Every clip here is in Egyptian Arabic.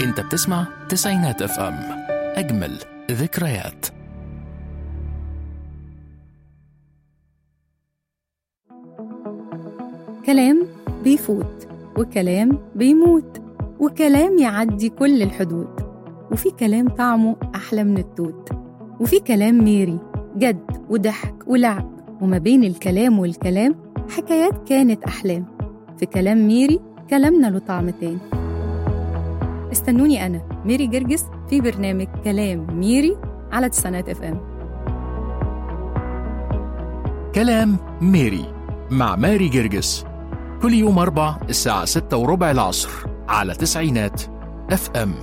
انت بتسمع تسعينات اف ام اجمل ذكريات كلام بيفوت وكلام بيموت وكلام يعدي كل الحدود وفي كلام طعمه أحلى من التوت وفي كلام ميري جد وضحك ولعب وما بين الكلام والكلام حكايات كانت أحلام في كلام ميري كلامنا له طعم تاني استنوني أنا ميري جرجس في برنامج كلام ميري على تسعينات اف ام كلام ميري مع ماري جرجس كل يوم أربع الساعة ستة وربع العصر على تسعينات اف ام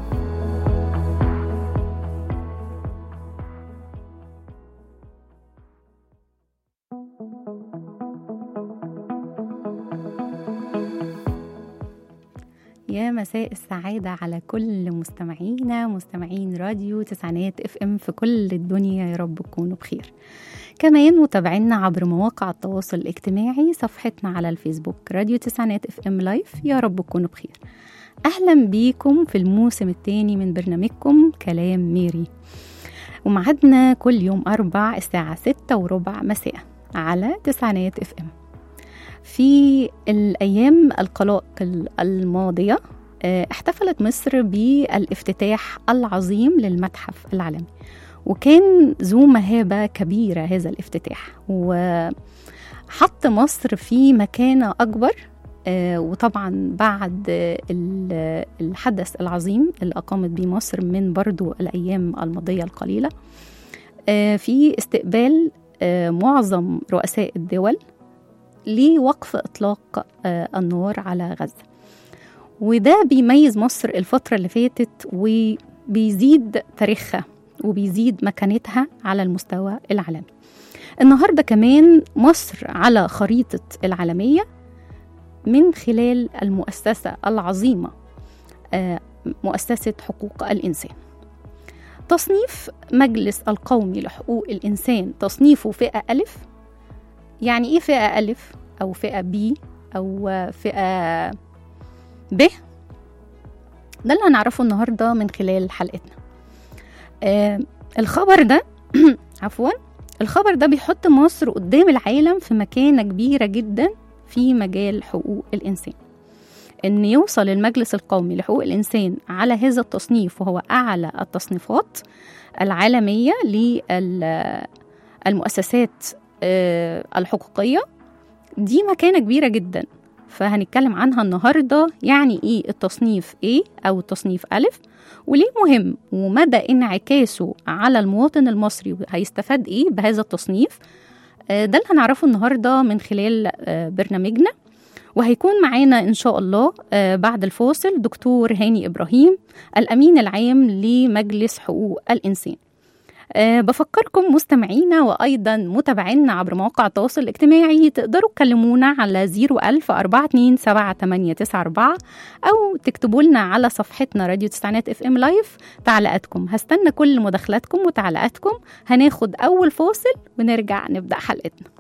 يا مساء السعادة على كل مستمعينا مستمعين راديو تسعينات اف ام في كل الدنيا يا رب تكونوا بخير كمان متابعينا عبر مواقع التواصل الاجتماعي صفحتنا على الفيسبوك راديو تسعينات اف ام لايف يا رب تكونوا بخير اهلا بيكم في الموسم الثاني من برنامجكم كلام ميري ومعدنا كل يوم أربع الساعة ستة وربع مساء على تسعينات اف ام في الأيام القلائل الماضية آه، احتفلت مصر بالافتتاح العظيم للمتحف العالمي وكان ذو مهابة كبيرة هذا الافتتاح وحط مصر في مكانة أكبر آه، وطبعا بعد آه، ال- الحدث العظيم اللي أقامت به مصر من برضو الأيام الماضية القليلة آه، في استقبال آه، معظم رؤساء الدول لوقف إطلاق آه، النار على غزة وده بيميز مصر الفترة اللي فاتت وبيزيد تاريخها وبيزيد مكانتها على المستوى العالمي النهاردة كمان مصر على خريطة العالمية من خلال المؤسسة العظيمة آه، مؤسسة حقوق الإنسان تصنيف مجلس القومي لحقوق الإنسان تصنيفه فئة ألف يعني إيه فئة ألف أو فئة بي أو فئة ب ده اللي هنعرفه النهاردة من خلال حلقتنا آه الخبر ده عفوا الخبر ده بيحط مصر قدام العالم في مكانة كبيرة جدا في مجال حقوق الإنسان إن يوصل المجلس القومي لحقوق الإنسان على هذا التصنيف وهو أعلى التصنيفات العالمية للمؤسسات آه، الحقوقية دي مكانة كبيرة جدا فهنتكلم عنها النهاردة يعني إيه التصنيف A أو التصنيف ألف وليه مهم ومدى انعكاسه على المواطن المصري هيستفاد إيه بهذا التصنيف آه، ده اللي هنعرفه النهاردة من خلال آه، برنامجنا وهيكون معانا إن شاء الله آه، بعد الفاصل دكتور هاني إبراهيم الأمين العام لمجلس حقوق الإنسان أه بفكركم مستمعينا وأيضا متابعينا عبر مواقع التواصل الاجتماعي تقدروا تكلمونا على 01000 427 أو تكتبوا لنا على صفحتنا راديو تسعينات اف ام لايف تعليقاتكم هستنى كل مداخلاتكم وتعليقاتكم هناخد أول فاصل ونرجع نبدأ حلقتنا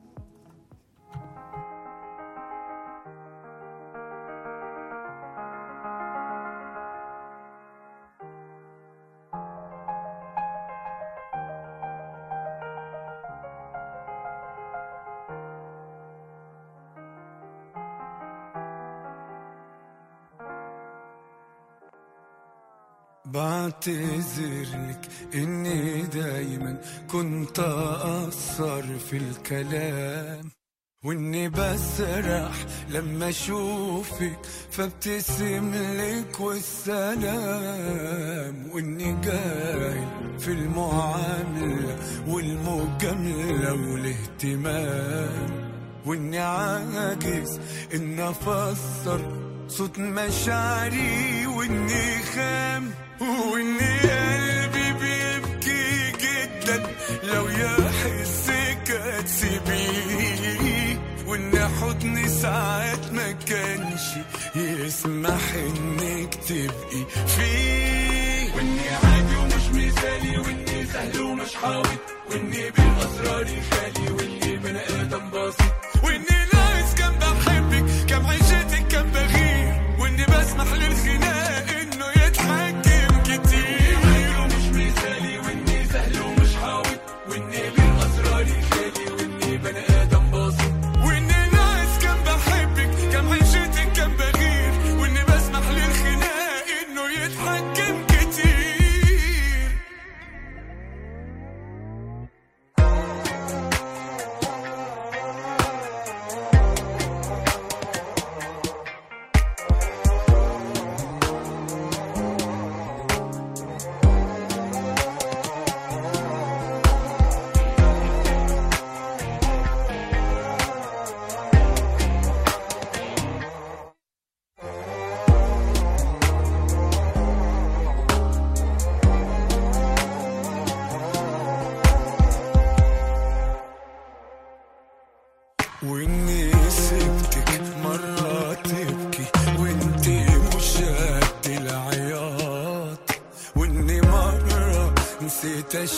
بعتذرلك اني دايما كنت اقصر في الكلام واني بسرح لما اشوفك فابتسم لك والسلام واني جاهل في المعاملة والمجاملة والاهتمام واني عاجز ان افسر صوت مشاعري واني خام واني قلبي بيبكي جدا لو يحسك هتسيبيه وان حضني ساعات ما كانش يسمح انك تبقي فيه واني عادي ومش مثالي واني سهل ومش حاوط واني بالاسرار خالي واني بني ادم بسيط واني ناقص كان بحبك كم عيشتك كان بغير واني بسمح للخناق انه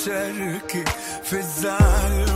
أشاركك في الزعل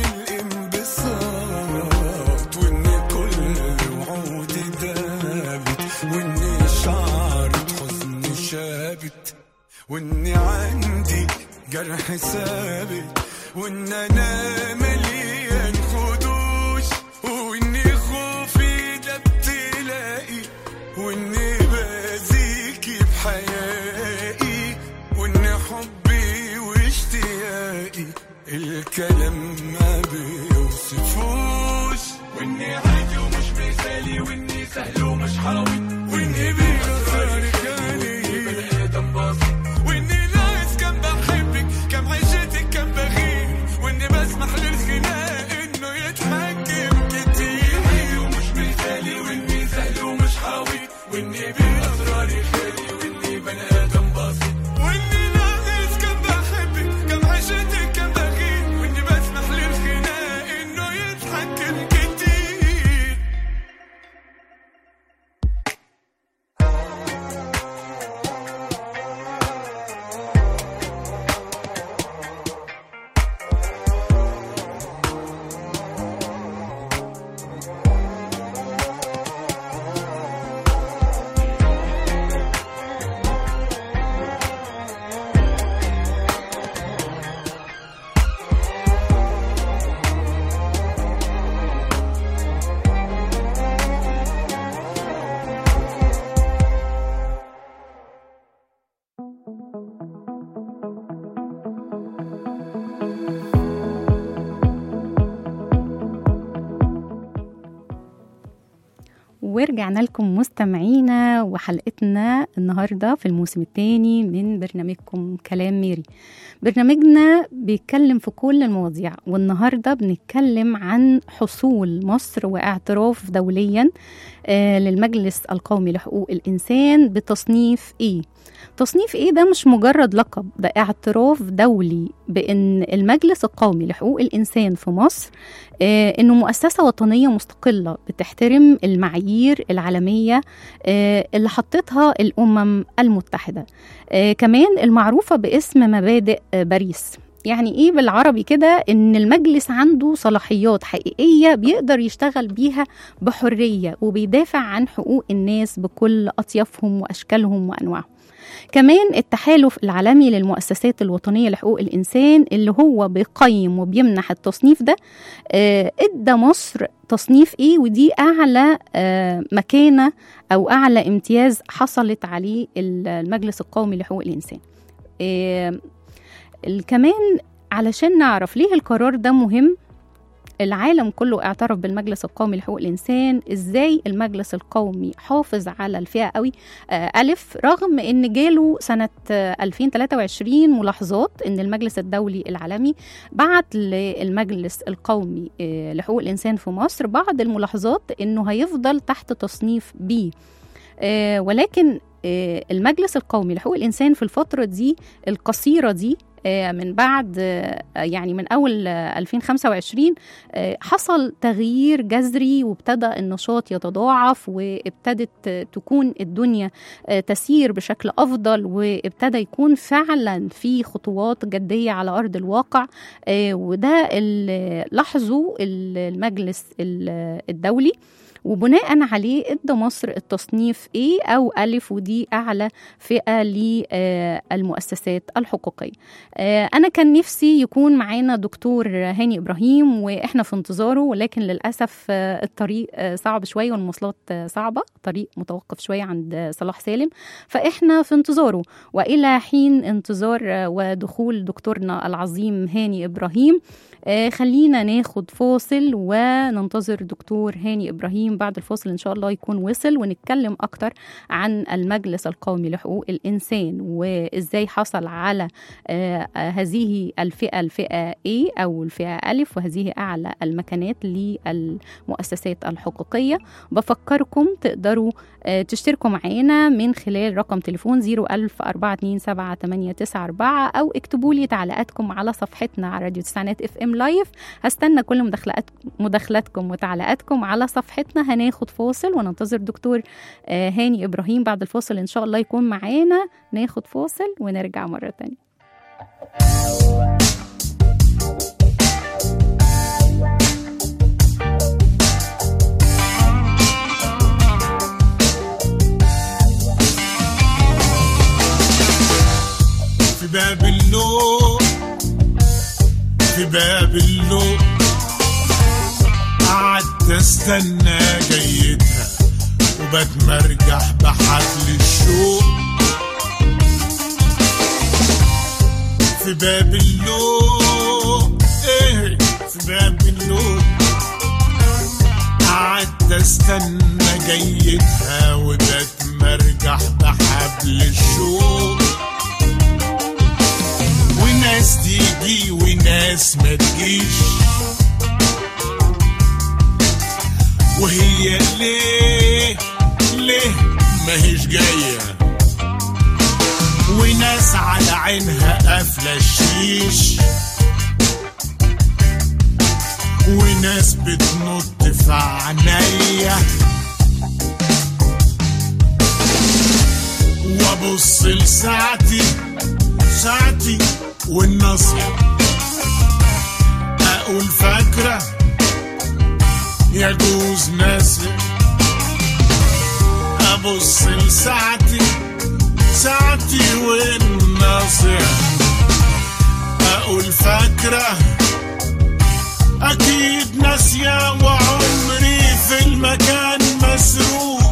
والانبساط وإن كل وعودي دابت وإن شعرة حزن شابت وإني عندي جرح ثابت وإن أنا مليان خدوش وإني خوفي ده ابتلائي وإني بأذيكي بحيائي وإن حبي واشتياقي الكلام ما بيوصفوش وإني عادي ومش مثالي وإني سهل ومش حاوي وإني بيغفرك بني آدم بسيط وإني ناس كان بحبك كان عيشتك كان بغير وإني بسمح للخناق إنه يتحكم كتير عادي ومش مثالي وإني سهل ومش حاوي وإني بأسراري خالي وإني بني آدم بسيط وإني ناس كان بحبك كان عيشتك كان بغير وإني بسمح للخناق إنه يتحكم كتير ورجعنا لكم مستمعينا وحلقتنا النهارده في الموسم الثاني من برنامجكم كلام ميري برنامجنا بيتكلم في كل المواضيع والنهارده بنتكلم عن حصول مصر واعتراف دوليا آه، للمجلس القومي لحقوق الانسان بتصنيف ايه تصنيف ايه ده مش مجرد لقب ده اعتراف دولي بان المجلس القومي لحقوق الانسان في مصر آه، انه مؤسسه وطنيه مستقله بتحترم المعايير العالميه آه، اللي حطتها الامم المتحده آه، كمان المعروفه باسم مبادئ آه، باريس يعني ايه بالعربي كده ان المجلس عنده صلاحيات حقيقيه بيقدر يشتغل بيها بحريه وبيدافع عن حقوق الناس بكل اطيافهم واشكالهم وانواعهم كمان التحالف العالمي للمؤسسات الوطنيه لحقوق الانسان اللي هو بيقيم وبيمنح التصنيف ده آه، ادى مصر تصنيف ايه ودي اعلى آه، مكانه او اعلى امتياز حصلت عليه المجلس القومي لحقوق الانسان آه، ال- كمان علشان نعرف ليه القرار ده مهم العالم كله اعترف بالمجلس القومي لحقوق الانسان ازاي المجلس القومي حافظ على الفئه قوي آه الف رغم ان جاله سنه آه 2023 ملاحظات ان المجلس الدولي العالمي بعت للمجلس القومي آه لحقوق الانسان في مصر بعض الملاحظات انه هيفضل تحت تصنيف بي آه ولكن آه المجلس القومي لحقوق الانسان في الفتره دي القصيره دي آه، من بعد آه، يعني من اول آه، 2025 آه، حصل تغيير جذري وابتدى النشاط يتضاعف وابتدت آه، تكون الدنيا آه، تسير بشكل افضل وابتدى يكون فعلا في خطوات جديه على ارض الواقع آه، وده اللي لاحظه المجلس ال- الدولي وبناء عليه ادى مصر التصنيف A او ألف ودي أعلى فئة للمؤسسات الحقوقية آه، أنا كان نفسي يكون معانا دكتور هاني إبراهيم وإحنا في انتظاره ولكن للأسف آه، الطريق آه، صعب شوية والمواصلات آه، صعبة طريق متوقف شوية عند صلاح سالم فإحنا في انتظاره وإلى حين انتظار آه، ودخول دكتورنا العظيم هاني إبراهيم آه، خلينا ناخد فاصل وننتظر دكتور هاني إبراهيم بعد الفاصل إن شاء الله يكون وصل ونتكلم أكتر عن المجلس القومي لحقوق الإنسان وإزاي حصل على آه، آه، هذه الفئة الفئة A أو الفئة ألف وهذه أعلى المكانات للمؤسسات الحقوقية بفكركم تقدروا آه، تشتركوا معانا من خلال رقم تليفون 010427894 أو اكتبوا لي تعليقاتكم على صفحتنا على راديو تسعينات اف ام لايف هستنى كل مداخلات مداخلاتكم وتعليقاتكم على صفحتنا هناخد فاصل وننتظر دكتور آه، هاني إبراهيم بعد الفاصل إن شاء الله يكون معانا ناخد فاصل ونرجع مرة تانية في باب اللوم في باب اللوم قعدت استنى جيتها وبتمرجح بحفل الشوق في باب اللوم ايه في باب اللوم قعدت استنى جيتها وبتمرجح بحبل الشوق وناس تيجي وناس ما تجيش وهي ليه ليه ماهيش جاية وناس على عينها قافلة الشيش وناس بتنط في عينيا وابص لساعتي ساعتي والنصر اقول فاكرة يجوز ناسي ابص لساعتي ساعتي والنصر اقول فاكرة اكيد ناسية وعمري في المكان مسروق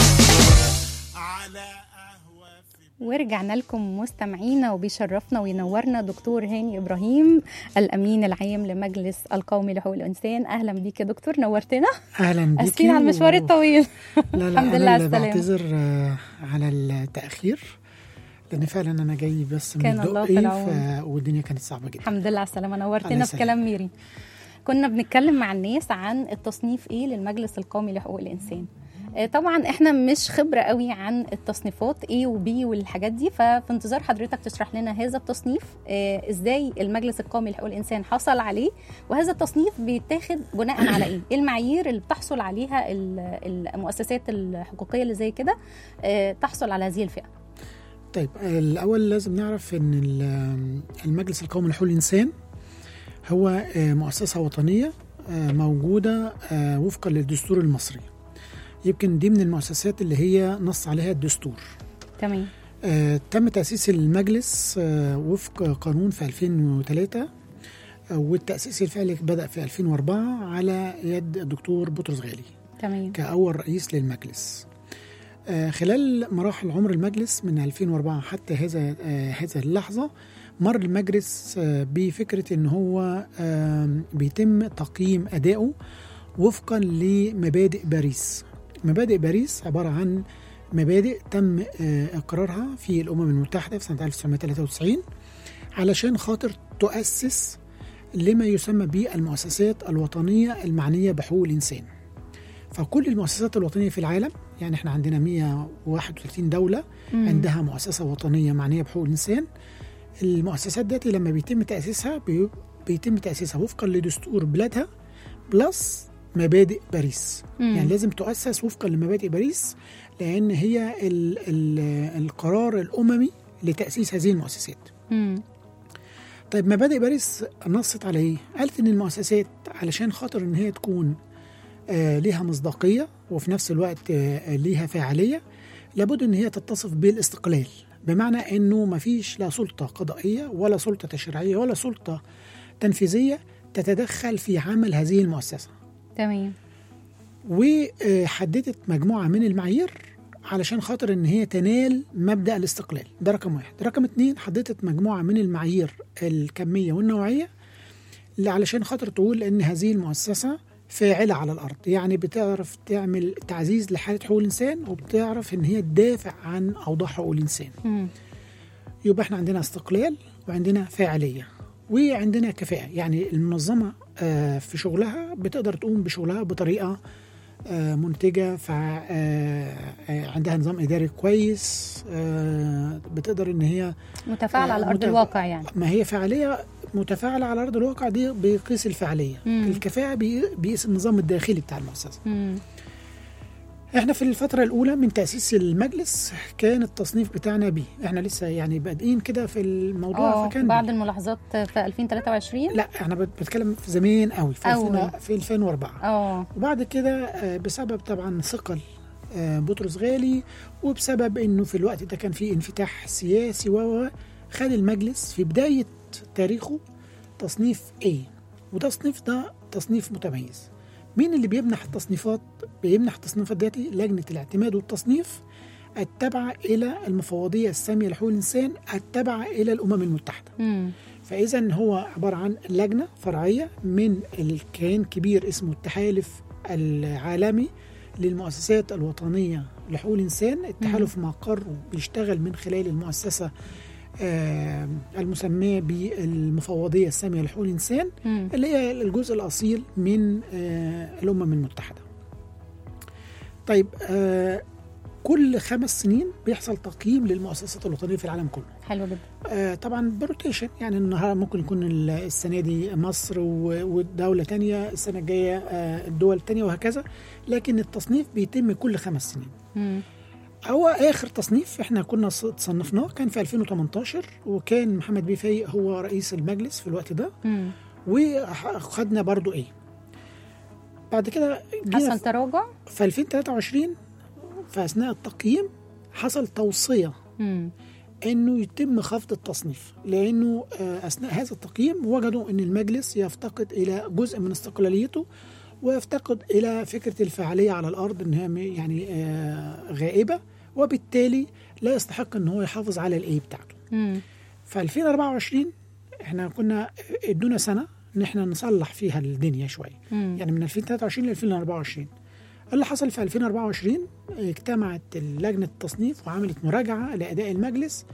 على قهوة في ورجعنا لكم مستمعينا وبيشرفنا وينورنا دكتور هاني ابراهيم الامين العام لمجلس القومي لحقوق الانسان اهلا بيك يا دكتور نورتنا اهلا بيكي اسفين على المشوار و- الطويل لا لا الحمد أنا لله على اللي السلامة. بعتذر آه، على التاخير لان فعلا انا جاي بس من كان الله في الدقي العون. ف... والدنيا كانت صعبه جدا الحمد لله على السلامه الله نورتنا في يسلمك. كلام ميري كنا بنتكلم مع الناس عن التصنيف ايه للمجلس القومي لحقوق الانسان آه، طبعا احنا مش خبره قوي عن التصنيفات A و B والحاجات دي ففي انتظار حضرتك تشرح لنا هذا التصنيف آه، ازاي المجلس القومي لحقوق الانسان حصل عليه وهذا التصنيف بيتاخد بناء على ايه ايه المعايير اللي بتحصل عليها ال- المؤسسات الحقوقيه اللي زي كده آه، تحصل على هذه الفئه طيب الاول لازم نعرف ان ال- المجلس القومي لحقوق الانسان هو آه، مؤسسه وطنيه آه، موجوده آه، وفقا للدستور المصري يمكن دي من المؤسسات اللي هي نص عليها الدستور تمام آه، تم تأسيس المجلس آه، وفق قانون في 2003 آه، والتأسيس الفعلي بدأ في 2004 على يد الدكتور بطرس غالي تمام كأول رئيس للمجلس آه، خلال مراحل عمر المجلس من 2004 حتى هذا آه، هذه اللحظة مر المجلس آه، بفكرة ان هو آه، بيتم تقييم أدائه وفقا لمبادئ باريس مبادئ باريس عبارة عن مبادئ تم آه، إقرارها في الأمم المتحدة في سنة 1993 علشان خاطر تؤسس لما يسمى بالمؤسسات الوطنية المعنية بحقوق الإنسان فكل المؤسسات الوطنية في العالم يعني احنا عندنا 131 دولة مم. عندها مؤسسة وطنية معنية بحقوق الإنسان المؤسسات دي لما بيتم تأسيسها بي- بيتم تأسيسها وفقا لدستور بلادها بلس مبادئ باريس مم. يعني لازم تؤسس وفقا لمبادئ باريس لأن هي ال ال القرار الأممي لتأسيس هذه المؤسسات مم. طيب مبادئ باريس نصت على ايه؟ قالت ان المؤسسات علشان خاطر ان هي تكون آه ليها مصداقيه وفي نفس الوقت آه ليها فاعليه لابد ان هي تتصف بالاستقلال بمعنى انه ما فيش لا سلطه قضائيه ولا سلطه تشريعيه ولا سلطه تنفيذيه تتدخل في عمل هذه المؤسسه تمام وحددت مجموعه من المعايير علشان خاطر ان هي تنال مبدا الاستقلال ده رقم واحد رقم اتنين حددت مجموعه من المعايير الكميه والنوعيه اللي علشان خاطر تقول ان هذه المؤسسه فاعله على الارض يعني بتعرف تعمل تعزيز لحاله حقوق الانسان وبتعرف ان هي تدافع عن اوضاع حقوق الانسان مم. يبقى احنا عندنا استقلال وعندنا فاعليه وعندنا كفاءه يعني المنظمه آه، في شغلها بتقدر تقوم بشغلها بطريقه آه، منتجه فع آه، آه، عندها نظام اداري كويس آه، بتقدر ان هي متفاعل على ارض متفاعل. الواقع يعني ما هي فعاليه متفاعله على ارض الواقع دي بيقيس الفعاليه مم. الكفاءه بي- بيقيس النظام الداخلي بتاع المؤسسه مم. احنا في الفترة الأولى من تأسيس المجلس كان التصنيف بتاعنا بي احنا لسه يعني بادئين كده في الموضوع اه فكان بعد بي. الملاحظات في 2023 لا انا بت- بتكلم في زمان قوي في, أوي. 2000 في 2004 اه وبعد كده آه، بسبب طبعا ثقل آه، بطرس غالي وبسبب انه في الوقت ده كان في انفتاح سياسي و و- خد المجلس في بداية تاريخه تصنيف A وتصنيف ده تصنيف متميز مين اللي بيمنح التصنيفات بيمنح التصنيفات ديتي لجنة الاعتماد والتصنيف التابعة إلى المفوضية السامية لحقوق الإنسان التابعة إلى الأمم المتحدة امم فإذا هو عبارة عن لجنة فرعية من الكيان كبير اسمه التحالف العالمي للمؤسسات الوطنية لحقوق الإنسان التحالف مقره بيشتغل من خلال المؤسسة آه، المسماة بالمفوضية السامية لحقوق الإنسان امم اللي هي الجزء الأصيل من آه، الأمم المتحدة طيب آه، كل خمس سنين بيحصل تقييم للمؤسسات الوطنية في العالم كله حلو جدا آه، طبعا بروتيشن يعني النهارده ممكن يكون ال- السنه دي مصر و- ودوله تانية السنه الجايه آه، الدول التانية وهكذا لكن التصنيف بيتم كل خمس سنين امم هو اخر تصنيف احنا كنا ص- صنفناه كان في 2018 وكان محمد بيه فايق هو رئيس المجلس في الوقت ده امم وخدنا برضو ايه بعد كده جينا حصل تراجع في 2023 في اثناء التقييم حصل توصيه امم انه يتم خفض التصنيف لانه آه، اثناء هذا التقييم وجدوا ان المجلس يفتقد الى جزء من استقلاليته ويفتقد الى فكره الفعاليه على الارض انها م- يعني آه، غائبه وبالتالي لا يستحق ان هو يحافظ على الاي بتاعته امم في 2024 احنا كنا ادونا سنه ان احنا نصلح فيها الدنيا شويه امم يعني من 2023 ل 2024 اللي حصل في 2024 اجتمعت لجنة التصنيف وعملت مراجعة لأداء المجلس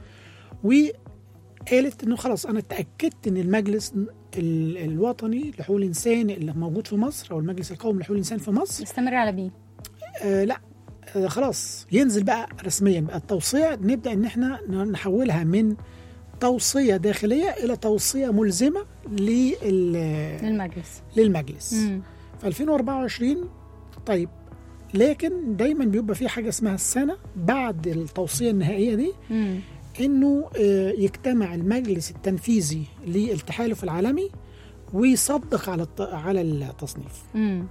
وقالت انه خلاص انا اتأكدت ان المجلس ال- الوطني لحقوق الانسان اللي موجود في مصر او المجلس القومي لحقوق الانسان في مصر استمر على بي آه لا آه خلاص ينزل بقى رسميا بقى التوصية نبدأ ان احنا نحولها من توصية داخلية إلى توصية ملزمة لل- للمجلس للمجلس امم في 2024 طيب لكن دايما بيبقى في حاجه اسمها السنه بعد التوصيه النهائيه دي امم انه آه، يجتمع المجلس التنفيذي للتحالف العالمي ويصدق على الت- على التصنيف امم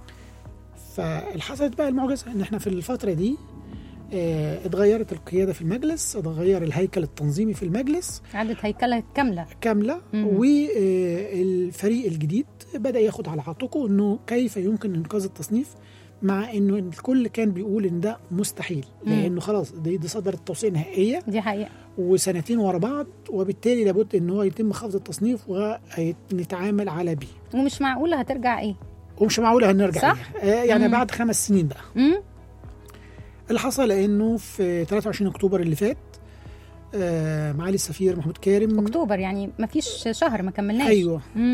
فالحصلت بقى المعجزه ان احنا في الفتره دي آه، اتغيرت القياده في المجلس اتغير الهيكل التنظيمي في المجلس عدت هيكله كامله كامله مم. والفريق الجديد بدا ياخد على عاتقه انه كيف يمكن انقاذ التصنيف مع انه الكل كان بيقول ان ده مستحيل مم. لانه خلاص دي, دي صدرت توصيه نهائيه دي حقيقه وسنتين ورا بعض وبالتالي لابد ان هو يتم خفض التصنيف ونتعامل على بيه ومش معقوله هترجع ايه ومش معقوله هنرجع صح؟ ليها. آه يعني مم. بعد خمس سنين بقى امم اللي حصل انه في 23 اكتوبر اللي فات آه معالي السفير محمود كارم اكتوبر يعني ما فيش شهر ما كملناش ايوه امم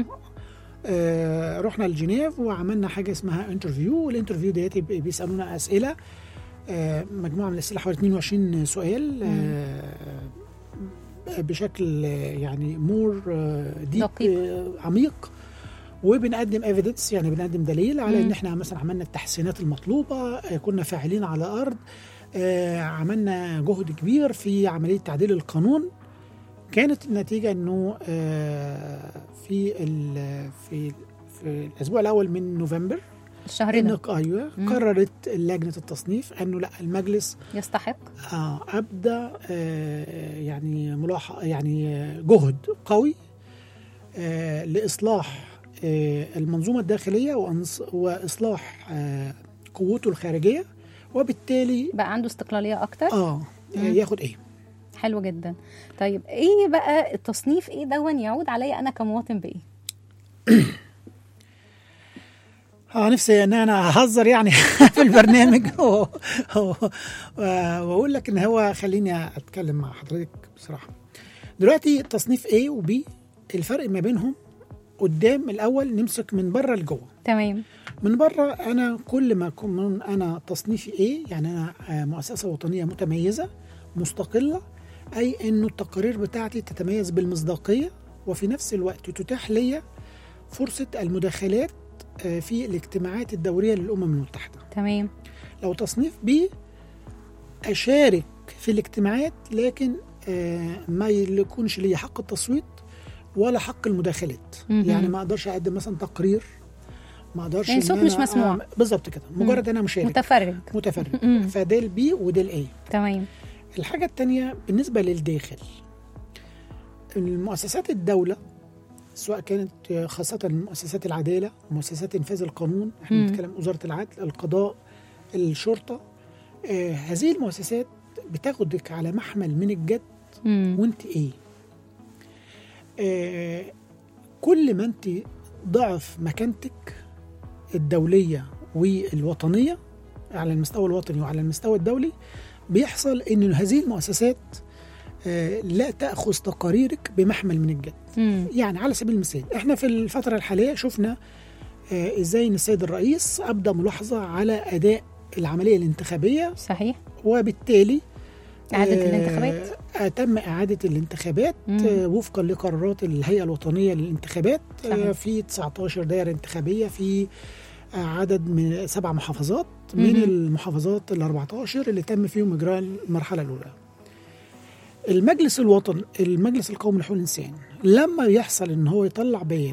آه، رحنا لجنيف وعملنا حاجه اسمها انترفيو والانترفيو ديت بي- بيسالونا اسئله آه، مجموعه من الاسئله حوالي 22 سؤال آه، بشكل آه، يعني مور ديب دقيق. عميق وبنقدم ايفيدنس يعني بنقدم دليل على مم. ان احنا مثلا عملنا التحسينات المطلوبه آه، كنا فاعلين على الارض آه، عملنا جهد كبير في عمليه تعديل القانون كانت النتيجه انه آه، في ال- في في الاسبوع الاول من نوفمبر الشهر انه ده ايوه مم. قررت لجنه التصنيف انه لا المجلس يستحق آه ابدا آه يعني ملاحظه يعني آه، جهد قوي آه لاصلاح آه المنظومه الداخليه وأنص- واصلاح آه قوته الخارجيه وبالتالي بقى عنده استقلاليه اكتر اه مم. ياخد ايه حلو جدا طيب ايه بقى التصنيف ايه دون يعود عليا انا كمواطن بايه اه نفسي ان انا اهزر يعني في البرنامج و- و- واقول لك ان هو خليني اتكلم مع حضرتك بصراحه دلوقتي تصنيف A و B الفرق ما بينهم قدام الاول نمسك من بره لجوه تمام من بره انا كل ما اكون انا تصنيفي A يعني انا آه، مؤسسه وطنيه متميزه مستقله اي انه التقارير بتاعتي تتميز بالمصداقيه وفي نفس الوقت تتاح لي فرصه المداخلات آه، في الاجتماعات الدوريه للامم المتحده تمام لو تصنيف بي اشارك في الاجتماعات لكن آه، ما يكونش لي حق التصويت ولا حق المداخلات مهم. يعني ما اقدرش اقدم مثلا تقرير ما اقدرش يعني إن صوت أنا مش مسموع. أعمل- بالظبط كده مجرد انا مشارك متفرج متفرج مم. فده البي وده الاي تمام الحاجة التانية بالنسبة للداخل المؤسسات الدولة سواء كانت خاصة مؤسسات العدالة مؤسسات إنفاذ القانون احنا مم. بنتكلم وزارة العدل القضاء الشرطة آه هذه المؤسسات بتاخدك على محمل من الجد مم. وانت ايه آه كل ما انت ضعف مكانتك الدولية والوطنية على المستوى الوطني وعلى المستوى الدولي بيحصل ان هذه المؤسسات آه، لا تأخذ تقاريرك بمحمل من الجد مم. يعني على سبيل المثال احنا في الفترة الحالية شفنا آه، ازاي ان السيد الرئيس ابدى ملاحظة على اداء العملية الانتخابية صحيح وبالتالي إعادة آه، الانتخابات آه، تم إعادة الانتخابات مم. آه، وفقا لقرارات الهيئة الوطنية للانتخابات آه، صحيح. في 19 دائرة انتخابية في آه، عدد من سبع محافظات من مهم. المحافظات ال 14 اللي تم فيهم إجراء المرحلة الأولى المجلس الوطني المجلس القومي لحقوق الإنسان لما يحصل إن هو يطلع بيان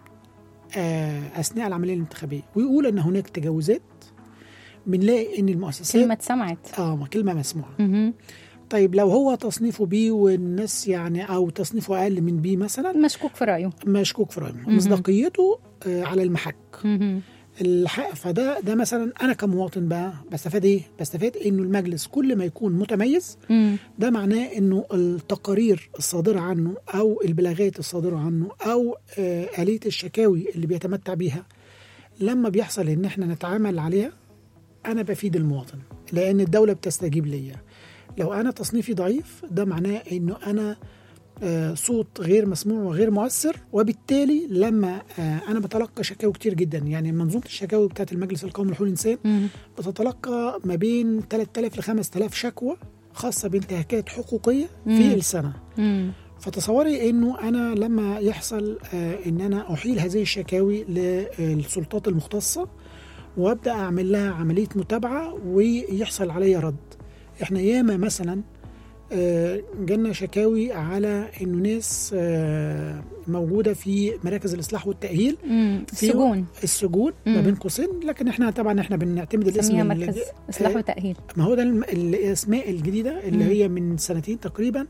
آه، أثناء العملية الانتخابية ويقول إن هناك تجاوزات بنلاقي إن المؤسسات كلمة سمعت اه كلمة مسموعة مهم. طيب لو هو تصنيفه بي والناس يعني او تصنيفه اقل من بي مثلا مشكوك في رأيه مشكوك في رأيه مصداقيته آه، على المحك مهم. الحق فده ده مثلا انا كمواطن بقى بستفاد ايه؟ بستفاد انه المجلس كل ما يكون متميز مم. ده معناه انه التقارير الصادره عنه او البلاغات الصادره عنه او آه، اليه الشكاوي اللي بيتمتع بيها لما بيحصل ان احنا نتعامل عليها انا بفيد المواطن لان الدوله بتستجيب ليا لو انا تصنيفي ضعيف ده معناه انه انا آه، صوت غير مسموع وغير مؤثر وبالتالي لما آه، انا بتلقى شكاوي كتير جدا يعني منظومه الشكاوي بتاعت المجلس القومي لحقوق الانسان مم. بتتلقى ما بين 3000 ل 5000 شكوى خاصه بانتهاكات حقوقيه مم. في السنه مم. فتصوري انه انا لما يحصل آه، ان انا احيل هذه الشكاوي للسلطات المختصه وابدا اعمل لها عمليه متابعه ويحصل عليا رد احنا ياما مثلا آه، جالنا شكاوي على انه ناس آه، موجوده في مراكز الاصلاح والتاهيل مم. في السجون السجون ما مم. بين قوسين لكن احنا طبعا احنا بنعتمد الاسم سميها اللي- مركز إصلاح آه، وتأهيل ما هو ده الم- الاسماء الجديده اللي مم. هي من سنتين تقريبا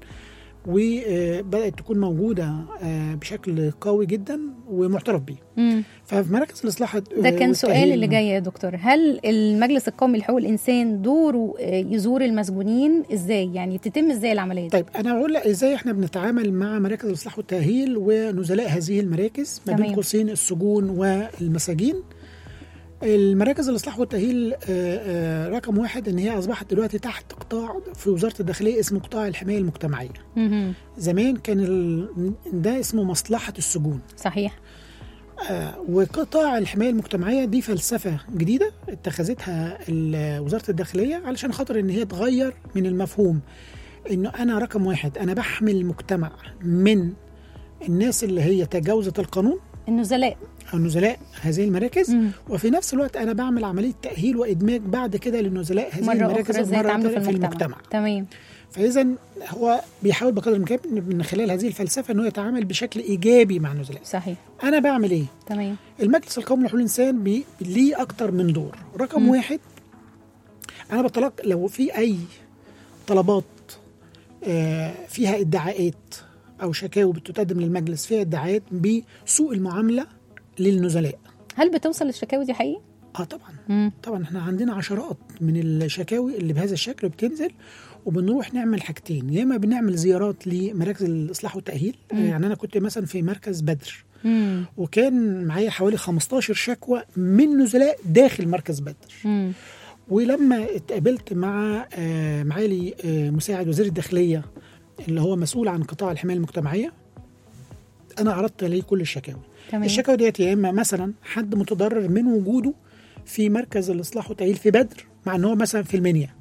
وبدات تكون موجوده آه، بشكل قوي جدا ومعترف بيه مم. ففي مراكز الاصلاح ده كان سؤال اللي جاي يا دكتور هل المجلس القومي لحقوق الإنسان دوره آه، يزور المسجونين إزاي يعني تتم إزاي العملية دي طيب انا بقول لك ازاي احنا بنتعامل مع مراكز الاصلاح والتاهيل ونزلاء هذه المراكز ما بين تمام. قوسين السجون والمساجين المراكز الاصلاح والتاهيل آه، آه، رقم واحد ان هي اصبحت دلوقتي تحت قطاع في وزاره الداخليه اسمه قطاع الحمايه المجتمعيه مهم. زمان كان ال... ده اسمه مصلحه السجون صحيح آه، وقطاع الحمايه المجتمعيه دي فلسفه جديده اتخذتها ال- وزاره الداخليه علشان خاطر ان هي تغير من المفهوم انه انا رقم واحد انا بحمي المجتمع من الناس اللي هي تجاوزت القانون النزلاء او نزلاء هذه المراكز مم. وفي نفس الوقت انا بعمل عمليه تاهيل وادماج بعد كده لنزلاء هذه مرة المراكز أخرى إزاي مرة يتعاملوا في في المجتمع. المجتمع تمام فاذا هو بيحاول بقدر الامكان من خلال هذه الفلسفه انه يتعامل بشكل ايجابي مع النزلاء صحيح انا بعمل ايه تمام المجلس القومي لحقوق الانسان بي- ليه اكتر من دور رقم مم. واحد انا بتلقى لو في اي طلبات آه، فيها ادعاءات او شكاوي بتقدم للمجلس فيها ادعاءات بسوء المعامله للنزلاء هل بتوصل الشكاوي دي حقيقي؟ اه طبعا مم. طبعا احنا عندنا عشرات من الشكاوي اللي بهذا الشكل بتنزل وبنروح نعمل حاجتين يا اما بنعمل زيارات لمراكز الاصلاح والتاهيل مم. يعني انا كنت مثلا في مركز بدر مم. وكان معايا حوالي 15 شكوى من نزلاء داخل مركز بدر مم. ولما اتقابلت مع آه، معالي آه، مساعد وزير الداخليه اللي هو مسؤول عن قطاع الحمايه المجتمعيه انا عرضت عليه كل الشكاوي تمام الشكاوى ديت يا اما مثلا حد متضرر من وجوده في مركز الاصلاح والتاهيل في بدر مع ان هو مثلا في المنيا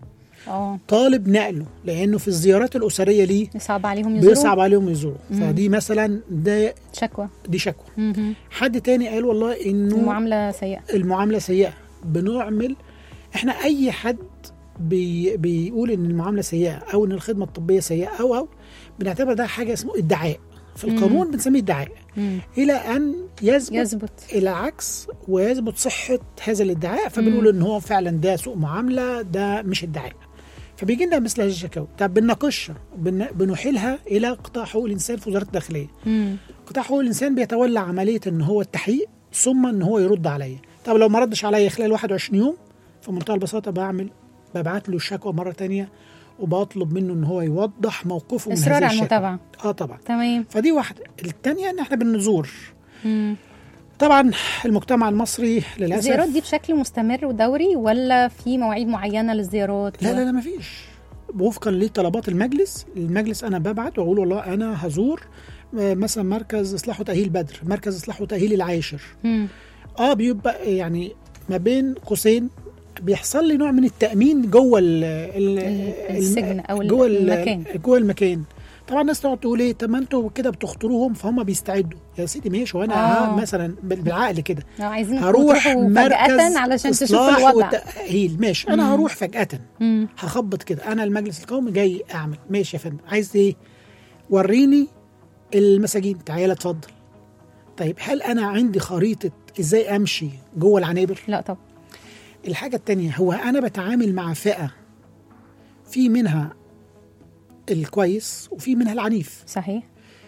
اه طالب نقله لانه في الزيارات الاسريه ليه صعب عليهم يزوروا بيصعب عليهم يزوروا فدي مثلا ده شكوى دي شكوى مهم. حد تاني قال والله انه المعامله سيئه المعامله سيئه بنعمل احنا اي حد بي بيقول ان المعامله سيئه او ان الخدمه الطبيه سيئه او او بنعتبر ده حاجه اسمه ادعاء في القانون بنسميه ادعاء مم. الى ان يثبت يثبت الى عكس ويثبت صحه هذا الادعاء فبنقول ان هو فعلا ده سوء معامله ده مش ادعاء فبيجي لنا مثل هذه الشكاوى طب بنناقشها بن- بنحيلها الى قطاع حقوق الانسان في وزاره الداخليه مم. قطاع حقوق الانسان بيتولى عمليه ان هو التحقيق ثم ان هو يرد عليا طب لو ما ردش عليا خلال 21 يوم في منتهى البساطه بعمل ببعت له الشكوى مره تانية وبطلب منه ان هو يوضح موقفه من اصرار هذه على الشكوى. المتابعه اه طبعا تمام فدي واحده الثانيه ان احنا بنزور مم. طبعا المجتمع المصري للاسف الزيارات دي بشكل مستمر ودوري ولا في مواعيد معينه للزيارات لا لا لا مفيش وفقا لطلبات المجلس المجلس انا ببعت واقول والله انا هزور آه، مثلا مركز اصلاح وتاهيل بدر مركز اصلاح وتاهيل العاشر مم. اه بيبقى يعني ما بين قوسين بيحصل لي نوع من التامين جوه ال ال ال- السجن أو جوه ال- المكان. جوه المكان طبعا الناس تقعد تقول ايه طب ما انتوا كده بتخطروهم فهم بيستعدوا يا سيدي ماشي وانا آه. آه. مثلا بال- بالعقل كده لو عايزين هروح تروحوا مركز فجأة علشان تشوفوا إصلاح الوضع وتأهيل ماشي انا هروح فجأة مم. هخبط كده انا المجلس القومي جاي اعمل ماشي يا فندم عايز ايه وريني المساجين تعالى اتفضل طيب هل انا عندي خريطه ازاي امشي جوه العنابر لا طب الحاجه التانية هو انا بتعامل مع فئه في منها الكويس وفي منها العنيف صحيح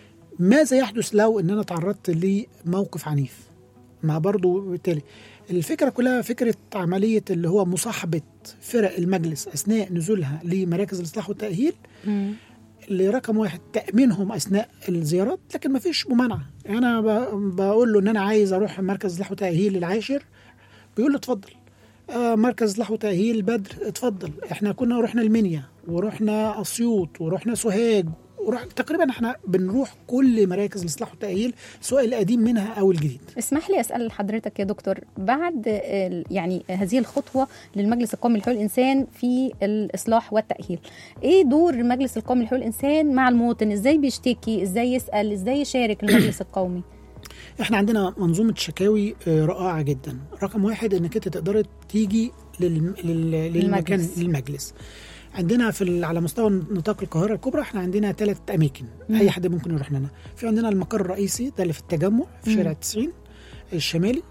ماذا يحدث لو ان انا تعرضت لموقف عنيف ما برضو بالتالي الفكرة كلها فكرة عملية اللي هو مصاحبة فرق المجلس أثناء نزولها لمراكز الإصلاح والتأهيل مم. لرقم واحد تأمينهم أثناء الزيارات لكن ما فيش ممانعة أنا ب- بقول له إن أنا عايز أروح مركز إصلاح وتأهيل العاشر بيقول له اتفضل آه مركز إصلاح وتأهيل بدر اتفضل احنا كنا رحنا المنيا ورحنا أسيوط ورحنا سوهاج ورح تقريبا احنا بنروح كل مراكز الإصلاح والتأهيل سواء القديم منها أو الجديد اسمح لي اسال حضرتك يا دكتور بعد ال- يعني هذه الخطوه للمجلس القومي لحقوق الانسان في الاصلاح والتاهيل ايه دور المجلس القومي لحقوق الانسان مع المواطن ازاي بيشتكي ازاي يسال ازاي يشارك المجلس القومي احنا عندنا منظومه شكاوي آه، رائعه جدا رقم واحد انك انت تقدر تيجي لل... لل... للمكان المجلس. للمجلس عندنا في ال... على مستوى نطاق القاهره الكبرى احنا عندنا ثلاث اماكن اي حد ممكن يروح لنا في عندنا المقر الرئيسي ده اللي في التجمع في شارع 90 الشمالي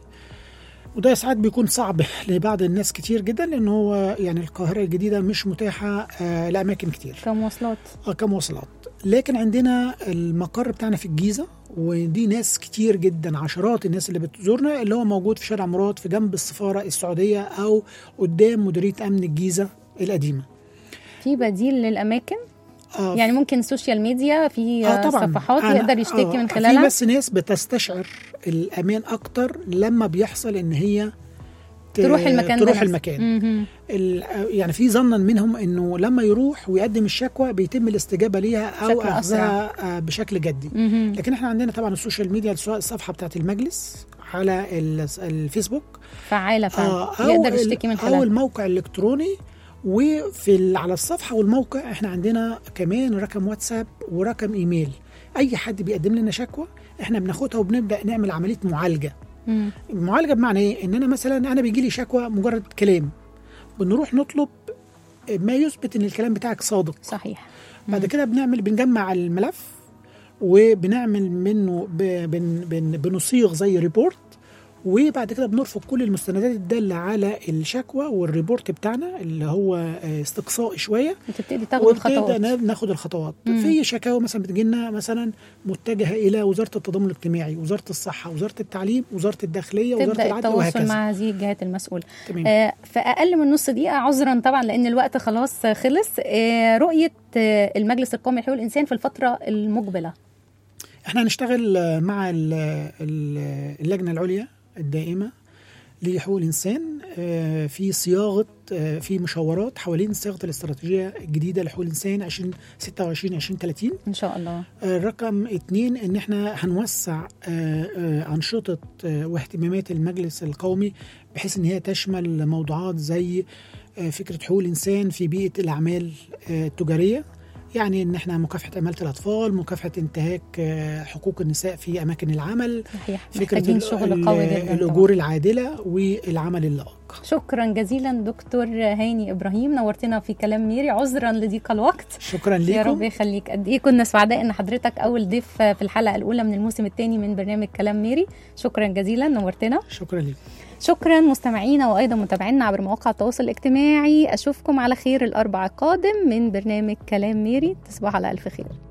وده ساعات بيكون صعب لبعض الناس كتير جدا لان هو يعني القاهره الجديده مش متاحه آه لاماكن كتير كمواصلات اه كمواصلات لكن عندنا المقر بتاعنا في الجيزه ودي ناس كتير جدا عشرات الناس اللي بتزورنا اللي هو موجود في شارع مراد في جنب السفاره السعوديه او قدام مديريه امن الجيزه القديمه في بديل للاماكن اه يعني ممكن السوشيال ميديا في اه طبعا صفحات أنا- يقدر يشتكي آه، من في خلالها بس ناس بتستشعر الامان اكتر لما بيحصل ان هي ت- تروح المكان ده تروح نفسه. المكان مهم. ال- يعني في ظنا منهم انه لما يروح ويقدم الشكوى بيتم الاستجابه ليها او بشكل اخذها آه، بشكل جدي مهم. لكن احنا عندنا طبعا السوشيال ميديا سواء الصفحه بتاعت المجلس على ال- الفيسبوك فعاله فعلا آه، يقدر ال- يشتكي من او خلالها الموقع الالكتروني وفي ال- على الصفحه والموقع احنا عندنا كمان رقم واتساب ورقم ايميل اي حد بيقدم لنا شكوى احنا بناخدها وبنبدا نعمل عمليه معالجه مم. المعالجه بمعنى ايه ان انا مثلا انا بيجي لي شكوى مجرد كلام بنروح نطلب ما يثبت ان الكلام بتاعك صادق صحيح بعد كده بنعمل بنجمع الملف وبنعمل منه ب- بن بن بنصيغ زي ريبورت وبعد كده بنرفق كل المستندات الداله على الشكوى والريبورت بتاعنا اللي هو آه، استقصائي شويه وتبتدي تاخد ونبتدي الخطوات نا- ناخد الخطوات في شكاوى مثلا بتجي لنا مثلا متجهه الى وزاره التضامن الاجتماعي وزاره الصحه وزاره التعليم وزاره الداخليه وزاره تبدا العدل التواصل وهكذا مع هذه الجهات المسؤوله تمام. آه في اقل من نص دقيقه عذرا طبعا لان الوقت خلاص خلص آه رؤيه آه المجلس القومي لحقوق الانسان في الفتره المقبله احنا هنشتغل آه، مع ال- ال- اللجنه العليا الدائمه لحقوق الانسان آه، في صياغه آه، في مشاورات حوالين صياغه الاستراتيجيه الجديده لحقوق الانسان 2026 2030 ان شاء الله آه، رقم اتنين ان احنا هنوسع آه، آه، انشطه آه، واهتمامات المجلس القومي بحيث ان هي تشمل موضوعات زي آه، فكره حقوق الانسان في بيئه الاعمال آه، التجاريه يعني ان احنا مكافحه اماله الاطفال مكافحه انتهاك آه، حقوق النساء في اماكن العمل صحيح فكره محتاجين ال- شغل ال- قوي جدا طبعاً. الاجور العادله والعمل اللائق شكرا جزيلا دكتور هاني ابراهيم نورتنا في كلام ميري عذرا لضيق الوقت شكرا يا رب لكم يخليك قد ايه كنا سعداء ان حضرتك اول ضيف في الحلقه الاولى من الموسم الثاني من برنامج كلام ميري شكرا جزيلا نورتنا شكرا لكم شكرا مستمعينا وايضا متابعينا عبر مواقع التواصل الاجتماعي اشوفكم على خير الاربع القادم من برنامج كلام ميري تصبحوا على الف خير